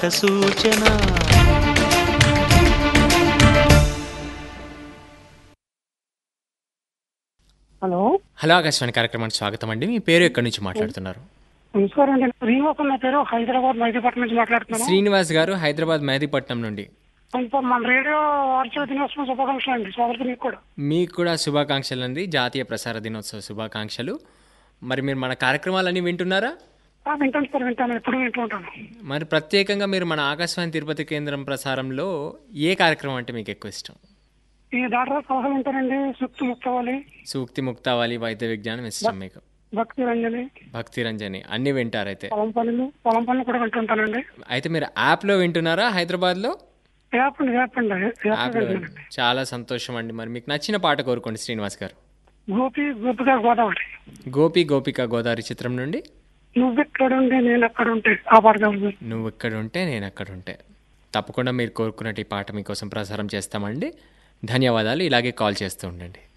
శుభలేఖ సూచన hello hello Akashvani కార్యక్రమానికి స్వాగతం అండి మీ పేరు ఎక్కడి నుంచి మాట్లాడుతున్నారు నమస్కారం అండి శ్రీనివాసం నా పేరు హైదరాబాద్ మైదీపట్నం నుంచి మాట్లాడుతున్నాను శ్రీనివాస్ గారు హైదరాబాద్ మెహదీపట్నం నుండి కొంచెం మన రేడియో వార్షిక దినోత్సవం శుభాకాంక్షలు అండి సోదరికి మీకు కూడా మీకు కూడా శుభాకాంక్షలు అండి జాతీయ ప్రసార దినోత్సవ శుభాకాంక్షలు మరి మీరు మన కార్యక్రమాలన్నీ వింటున్నారా ఆ, వింటాను సార్ వింటాను ఎప్పుడు వింటూ ఉంటాను మరి ప్రత్యేకంగా మీరు మన ఆకాశవాణి తిరుపతి కేంద్రం ప్రసారంలో ఏ కార్యక్రమం అంటే మీకు ఎక్కువ ఇష్టం ఈ డాక్టర్ సలహాలు వింటానండి సుక్తి ముక్తవాలి సూక్తి ముక్తావాలి వైద్య విజ్ఞానం ఇష్టం మీకు భక్తి రంజని భక్తి రంజని అన్ని వింటారైతే పొలం పనులు పొలం పనులు కూడా వింటుంటానండి అయితే మీరు యాప్లో వింటున్నారా హైదరాబాద్లో యాప్ అండి యాప్ అండి యాప్ యాప్లో వింటానండి చాలా సంతోషం అండి మరి మీకు నచ్చిన పాట కోరుకోండి శ్రీనివాస్ గారు గోపి గోపిగా గోదావరి గోపి గోపిక గోదావరి చిత్రం నుండి నువ్వెక్కడుంటే నేను అక్కడ ఉంటే ఆ పాట కావాలి నువ్వు ఇక్కడ ఉంటే నేను అక్కడ ఉంటే తప్పకుండా మీరు కోరుకున్నట్టు ఈ పాట మీకోసం ప్రసారం చేస్తామండి ధన్యవాదాలు ఇలాగే కాల్ చేస్తూ ఉండండి